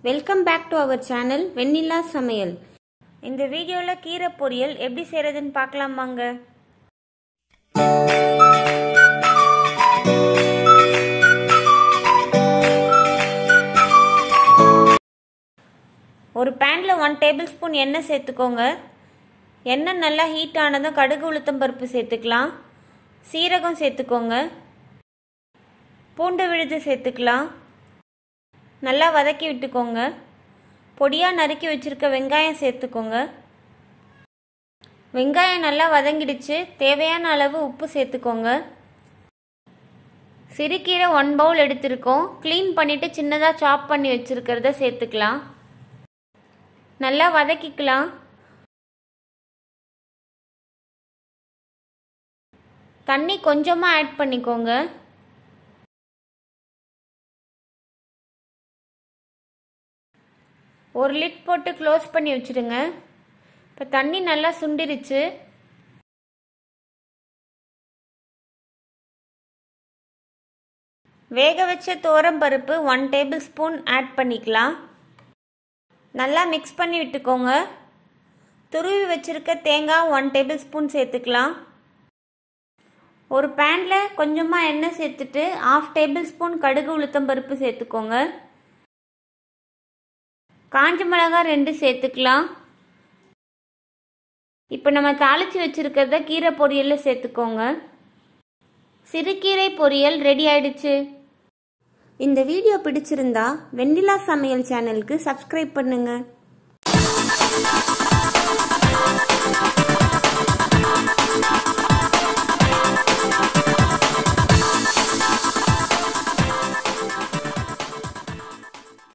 welcome back to our channel Vennila Samayal இந்த வீடியோவில் கீரை பொரியல் எப்படி செய்கிறதுன்னு பார்க்கலாமாங்க ஒரு பேனில் ஒன் டேபிள் ஸ்பூன் எண்ணெய் சேர்த்துக்கோங்க எண்ணெய் நல்லா ஹீட் ஆனதும் கடுகு உளுத்தம் பருப்பு சேர்த்துக்கலாம் சீரகம் சேர்த்துக்கோங்க பூண்டு விழுது சேர்த்துக்கலாம் நல்லா வதக்கி விட்டுக்கோங்க பொடியாக நறுக்கி வச்சுருக்க வெங்காயம் சேர்த்துக்கோங்க வெங்காயம் நல்லா வதங்கிடுச்சு தேவையான அளவு உப்பு சேர்த்துக்கோங்க சிறுகீரை ஒன் பவுல் எடுத்திருக்கோம் க்ளீன் பண்ணிவிட்டு சின்னதாக சாப் பண்ணி வச்சுருக்கிறத சேர்த்துக்கலாம் நல்லா வதக்கிக்கலாம் தண்ணி கொஞ்சமாக ஆட் பண்ணிக்கோங்க ஒரு லிட் போட்டு க்ளோஸ் பண்ணி வச்சுடுங்க இப்போ தண்ணி நல்லா சுண்டிருச்சு வேக வச்ச தோரம் பருப்பு ஒன் டேபிள் ஸ்பூன் ஆட் பண்ணிக்கலாம் நல்லா மிக்ஸ் பண்ணி விட்டுக்கோங்க துருவி வச்சுருக்க தேங்காய் ஒன் டேபிள் ஸ்பூன் சேர்த்துக்கலாம் ஒரு பேனில் கொஞ்சமாக எண்ணெய் சேர்த்துட்டு ஆஃப் டேபிள் ஸ்பூன் கடுகு உளுத்தம் பருப்பு சேர்த்துக்கோங்க காஞ்ச மிளகா ரெண்டு சேர்த்துக்கலாம் இப்போ நம்ம தாளித்து வச்சுருக்கிறத கீரை பொரியலில் சேர்த்துக்கோங்க சிறுகீரை பொரியல் ரெடி ஆயிடுச்சு இந்த வீடியோ பிடிச்சிருந்தா வெண்ணிலா சமையல் சேனலுக்கு சப்ஸ்கிரைப் பண்ணுங்க